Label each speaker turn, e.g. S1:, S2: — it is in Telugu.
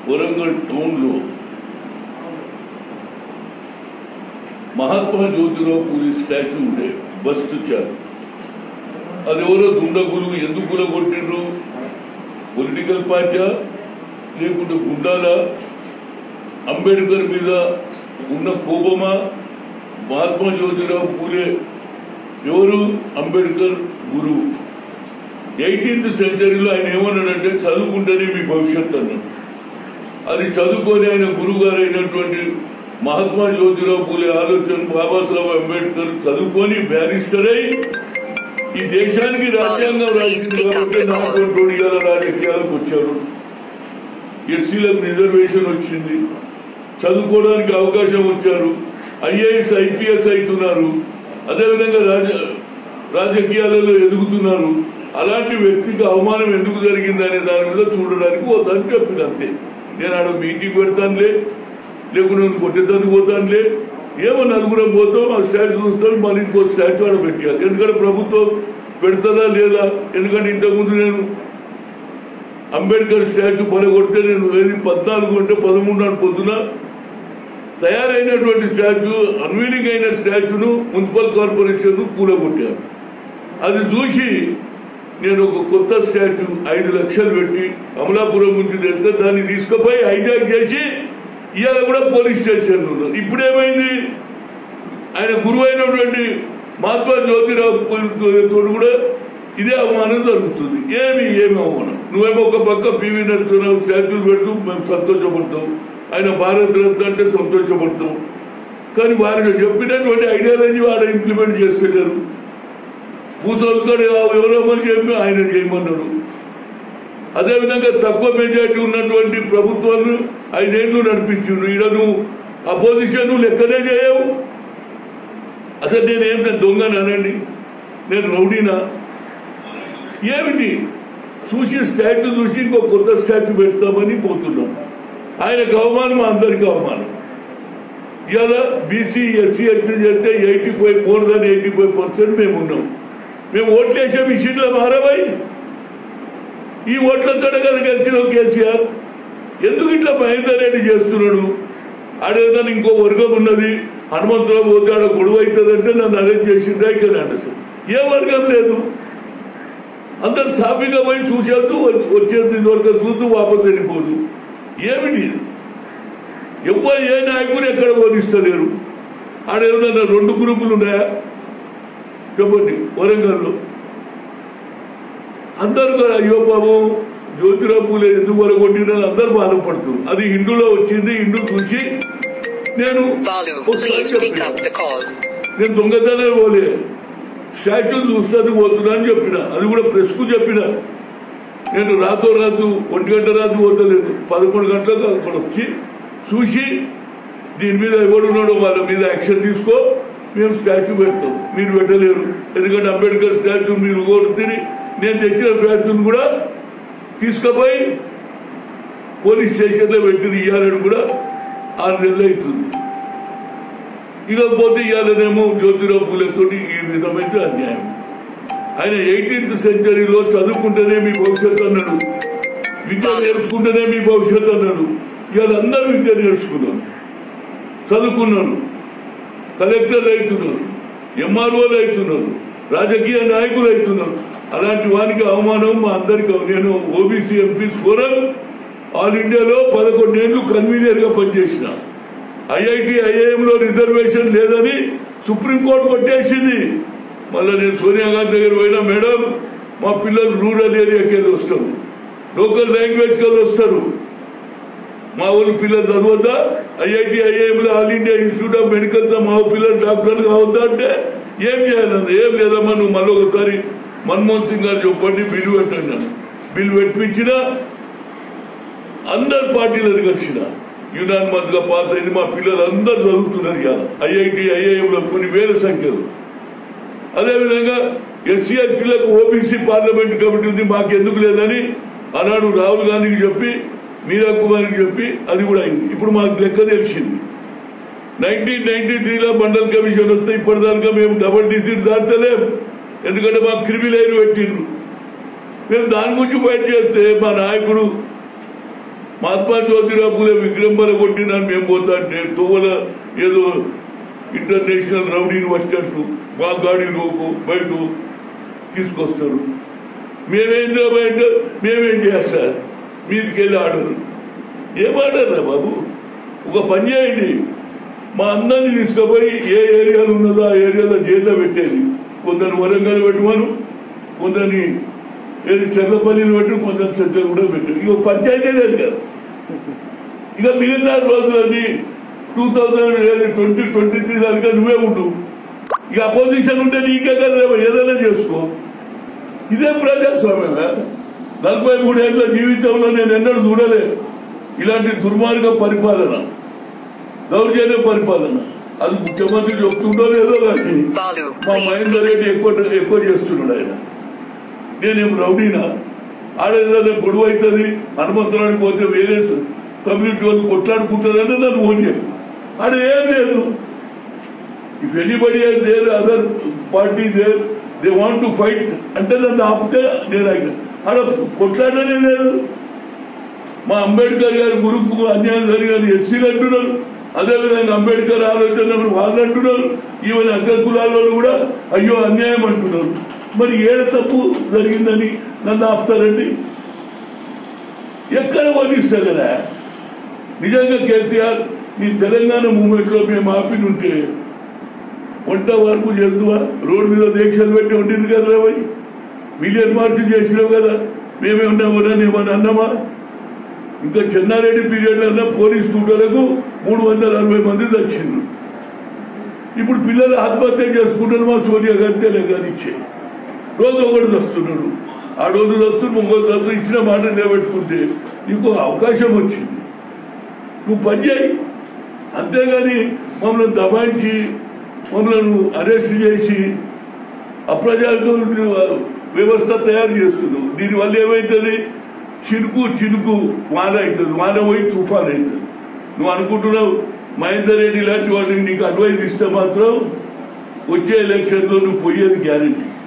S1: వరంగల్ టౌన్లో మహాత్మా జ్యోతిరావు పూరి స్టాచ్యూ ఉండే బస్ట్ చార్ అది ఎవరో దుండగులు ఎందుకు కూలగొట్టిండ్రు పొలిటికల్ పార్టీ లేకుంటే గుండాల అంబేద్కర్ మీద ఉన్న కోపమా మహాత్మా జ్యోతిరావు పూలే ఎవరు అంబేద్కర్ గురువు ఎయిటీన్త్ సెంచరీలో ఆయన ఏమన్నాడంటే చదువుకుంటేనే మీ భవిష్యత్తు అన్నాడు అది చదువుకొని ఆయన గురువు గారు అయినటువంటి మహాత్మా జ్యోతిరావు పూలే ఆలోచన బాబాసాహెబ్ అంబేద్కర్ చదువుకొని బ్యారిస్టర్ అయి ఈ దేశానికి రాజ్యాంగం రాసింది కాబట్టి నాటువంటి ఇవాళ రాజకీయాలకు వచ్చారు ఎస్సీలకు రిజర్వేషన్ వచ్చింది చదువుకోవడానికి అవకాశం వచ్చారు ఐఏఎస్ ఐపీఎస్ అవుతున్నారు అదేవిధంగా రాజ రాజకీయాలలో ఎదుగుతున్నారు అలాంటి వ్యక్తికి అవమానం ఎందుకు జరిగిందనే దాని మీద చూడడానికి పోతాను చెప్పిన అంతే నేను ఆడ మీటింగ్ పెడతానులే లేకుండా నేను కొట్టేదానికి పోతానులే ఏమో నలుగురం పోతాం ఆ స్టాచ్యూ చూస్తాం మళ్ళీ ఇంకో స్టాచ్యూ ఆడ పెట్టాలి ఎందుకంటే ప్రభుత్వం పెడతదా లేదా ఎందుకంటే ఇంతకుముందు నేను అంబేద్కర్ స్టాచ్యూ పడగొడితే నేను లేదు పద్నాలుగు అంటే పదమూడు నాడు పొద్దున తయారైనటువంటి స్టాచ్యూ అన్వీనింగ్ అయిన స్టాచ్యూను మున్సిపల్ కార్పొరేషన్ కూలగొట్టారు అది చూసి నేను ఒక కొత్త స్టాచ్యూ ఐదు లక్షలు పెట్టి అమలాపురం నుంచి తెస్తే దాన్ని తీసుకుపోయి హైజాక్ చేసి ఇవాళ కూడా పోలీస్ స్టేషన్ ఉన్నారు ఇప్పుడేమైంది ఆయన గురువు అయినటువంటి మహాత్మా జ్యోతిరావు తోడు కూడా ఇదే అవమానం జరుగుతుంది ఏమి ఏమి అవమానం నువ్వేమో ఒక పక్క పివి నరసింహరావు స్టాచ్యూలు పెడుతూ మేము సంతోషపడతాం ఆయన భారత రత్న అంటే సంతోషపడతాం కానీ వారికి చెప్పినటువంటి ఐడియాలజీ వాడు ఇంప్లిమెంట్ చేస్తున్నారు భూసంస్కర్ ఎవరో మరి చెప్పి ఆయన చేయమన్నాడు అదేవిధంగా తక్కువ మెజార్టీ ఉన్నటువంటి ప్రభుత్వాలు ఐదేళ్లు నడిపించిండు ఈడ నువ్వు అపోజిషన్ లెక్కనే చేయవు అసలు నేనేం దొంగనానండి నేను రౌడీనా ఏమిటి చూసి స్టాచ్యూ చూసి ఇంకో కొత్త స్టాచ్యూ పెడతామని పోతున్నాం ఆయనకు అవమానం మా అందరికీ అవమానం ఇవాళ బీసీ ఎస్సీ ఎస్టీ చేస్తే eighty five more than eighty five percent మేము ఉన్నాం మేము ఓట్లేసే మిషన్లో మారవాయి ఈ ఓట్లతో కదా గెలిచిన కేసీఆర్ ఎందుకు ఇట్లా మహేందర్ రెడ్డి చేస్తున్నాడు ఆడేదాన్ని ఇంకో వర్గం ఉన్నది హనుమంతరావు పోతే ఆడ గొడవ అవుతుందంటే నన్ను అరెస్ట్ చేసిండ్రా ఇక్కడ అంటే ఏ వర్గం లేదు అందరు సాఫీగా పోయి చూసేద్దు వచ్చేది ఇదివరకు చూస్తూ వాపసు వెళ్ళిపోదు ఏమిటి ఇది? ఎవ్వరు ఏ నాయకుడు ఎక్కడ పోలిస్తలేరు ఆడ ఏదన్నా రెండు గ్రూపులు ఉన్నాయా చెప్పండి వరంగల్లో అందరూ కూడా అయ్యో పాపం జ్యోతిరావు పూలే ఎందుకు వరగొట్టిన అందరూ బాధపడుతున్నారు అది హిందూలో వచ్చింది హిందూ చూసి నేను
S2: Balu,
S1: ఒకసారి
S2: please pick
S1: చెప్పిన.
S2: up the call.
S1: నేను దొంగతనం పోలే స్టాచ్యూ చూస్తుంది పోతున్నా అని చెప్పిన అది కూడా ప్రెస్ కు చెప్పిన నేను రాతో రాతు ఒంటి గంట రాతు పోతలేదు పదకొండు గంటలకు అక్కడ వచ్చి చూసి దీని మీద ఎవడున్నాడో వాళ్ళ మీద యాక్షన్ తీసుకో మేము స్టాచ్యూ పెడతాం మీరు పెట్టలేరు ఎందుకంటే అంబేద్కర్ స్టాచ్యూ మీరు కోరుతుంది నేను తెచ్చిన స్టాచ్యూని కూడా తీసుకుపోయి పోలీస్ స్టేషన్లో పెట్టి ఇవ్వాలని కూడా ఆరు నెలలు అవుతుంది ఇకపోతే ఇవాళనేమో జ్యోతిరావు పూలతో ఈ విధమైన అన్యాయం ఆయన ఎయిటీన్త్ సెంచరీలో చదువుకుంటేనే మీ భవిష్యత్తు అన్నాడు విద్య నేర్చుకుంటేనే మీ భవిష్యత్తు అన్నాడు ఇవాళ అందరూ విద్య నేర్చుకున్నారు చదువుకున్నారు కలెక్టర్లు అవుతున్నారు ఎంఆర్ఓలు అవుతున్నారు రాజకీయ నాయకులు అవుతున్నారు అలాంటి వానికి అవమానం మా అందరికీ నేను ఓబీసీ ఎంపీస్ ఫోరం ఆల్ ఇండియాలో పదకొండేళ్లు కన్వీనర్ గా పనిచేసిన ఐఐటి ఐఐఎంలో రిజర్వేషన్ లేదని సుప్రీంకోర్టు కొట్టేసింది మళ్ళీ నేను సోనియా గాంధీ దగ్గర పోయినా మేడం మా పిల్లలు రూరల్ ఏరియాకి వెళ్ళి వస్తారు లోకల్ లాంగ్వేజ్కి వెళ్ళి వస్తారు మా ఊరి పిల్లలు చదవద్దా ఐఐటి ఐఐఎంలో all India institute of medical తో మా పిల్లలు డాక్టర్లు కావద్దా అంటే ఏం చేయాలన్నా ఏం లేదమ్మా నువ్వు మళ్ళీ ఒకసారి మన్మోహన్ సింగ్ గారు చెప్పండి బిల్లు పెట్టండి అన్నాడు. బిల్లు పెట్టించినా అందరు పార్టీలను కలిసిన యునానిమస్ గా పాస్ అయింది మా పిల్లలు అందరు చదువుతున్నారు ఇవాళ ఐఐటి ఐఐఎంలో కొన్ని వేల సంఖ్యలు అదేవిధంగా ఎస్సీ ఎస్టీలకు ఓబీసీ పార్లమెంట్ కమిటీ ఉంది మాకు ఎందుకు లేదని ఆనాడు రాహుల్ గాంధీకి చెప్పి మీరా కుమార్కి చెప్పి అది కూడా అయింది ఇప్పుడు మాకు లెక్క తెలిసింది నైన్టీన్ నైన్టీ త్రీలో మండల్ కమిషన్ వస్తే ఇప్పటిదాకా మేము డబల్ డిసిట్ దాటలేం ఎందుకంటే మాకు క్రిమిలైన్ పెట్టిండ్రు మేము దాని గురించి బయట చేస్తే మా నాయకుడు మహాత్మా జ్యోతిరావు పూలే విగ్రహం కొట్టినాను మేము పోతా అంటే తోవల ఏదో ఇంటర్నేషనల్ రౌడీని వచ్చినట్టు మా గాడి లోపు బయట తీసుకొస్తారు మేమేం బయట మేమేం చేస్తారు మీదికి వెళ్ళి ఆడరు ఏం ఆడరా బాబు ఒక పని చేయండి మా అందరిని తీసుకుపోయి ఏ ఏరియాలో ఉన్నదో ఆ ఏరియాలో జైల్లో పెట్టేది కొందరు వరంగల్ పెట్టమను కొందరిని ఏది చెర్లపల్లిని పెట్టు కొందరు చెట్లు కూడా పెట్టు ఇక పంచాయతీ లేదు కదా ఇక మిగతా రోజులన్నీ two thousand twenty twenty three దానికా నువ్వే ఉండు ఇక అపోజిషన్ ఉంటే నీకే కదా రేపు ఏదైనా చేసుకో ఇదే ప్రజాస్వామ్యంగా నలభై మూడేళ్ల జీవితంలో నేను ఎన్నడూ చూడలే ఇలాంటి దుర్మార్గ పరిపాలన దౌర్జన్య పరిపాలన అది ముఖ్యమంత్రి చెప్తుండో లేదో కానీ
S2: Balu,
S1: మా
S2: please
S1: మహేందర్ రెడ్డి ఎక్కువ ఎక్కువ చేస్తున్నాడు ఆయన నేనేం రౌడీనా ఆడేదాన్ని గొడవ అవుతుంది హనుమంతరానికి పోతే వేరే కమ్యూనిటీ వాళ్ళు కొట్లాడుకుంటారని నన్ను ఓన్ చేయదు ఆడ ఏం లేదు if anybody there other party there they want to fight అంటే నన్ను ఆపితే నేను ఆయన ఆడ కొట్లాడనే లేదు మా అంబేద్కర్ గారి గురుకు అన్యాయం జరిగారు ఎస్సీలు అంటున్నారు అదేవిధంగా అంబేద్కర్ ఆలోచన వాళ్ళు అంటున్నారు ఈవెన్ అగ్ర కులాల్లో కూడా అయ్యో అన్యాయం అంటున్నారు మరి ఏడ తప్పు జరిగిందని నన్ను ఆపుతారండి ఎక్కడ వర్ణిస్తా కదా నిజంగా కేసీఆర్ నీ తెలంగాణ మూమెంట్ లో మేము ఆపి ఉంటే వంట వరకు చేద్దువా రోడ్డు మీద దీక్షలు పెట్టి ఉండింది కదా రాబోయ్ మిలియన్ మార్చి చేసినావు కదా మేమేమన్నా ఏమన్నా అన్నామా ఇంకా చెన్నారెడ్డి పీరియడ్ అన్న పోలీస్ స్టూడెంట్లకు మూడు వందల అరవై మంది వచ్చిండ్రు ఇప్పుడు పిల్లలు ఆత్మహత్య చేసుకుంటారు మా సోనియా గాంధీ లేకనిచ్చే రోజు ఒకటి వస్తున్నాడు ఆ రోజు వస్తున్న ఇంకో రోజు ఇచ్చిన మాట నిలబెట్టుకుంటే నీకు అవకాశం వచ్చింది నువ్వు పని చేయి అంతేగాని మమ్మల్ని దబాయించి మమ్మల్ని అరెస్ట్ చేసి అప్రజాస్వామ్య వ్యవస్థ తయారు చేస్తున్నావు దీనివల్ల ఏమవుతుంది చినుకు చినుకు వాన అవుతుంది వాన పోయి తుఫాన్ అవుతుంది నువ్వు అనుకుంటున్నావు మహేందర్ రెడ్డి లాంటి వాళ్ళకి నీకు అడ్వైజ్ ఇస్తే మాత్రం వచ్చే ఎలక్షన్లో నువ్వు పోయేది గ్యారంటీ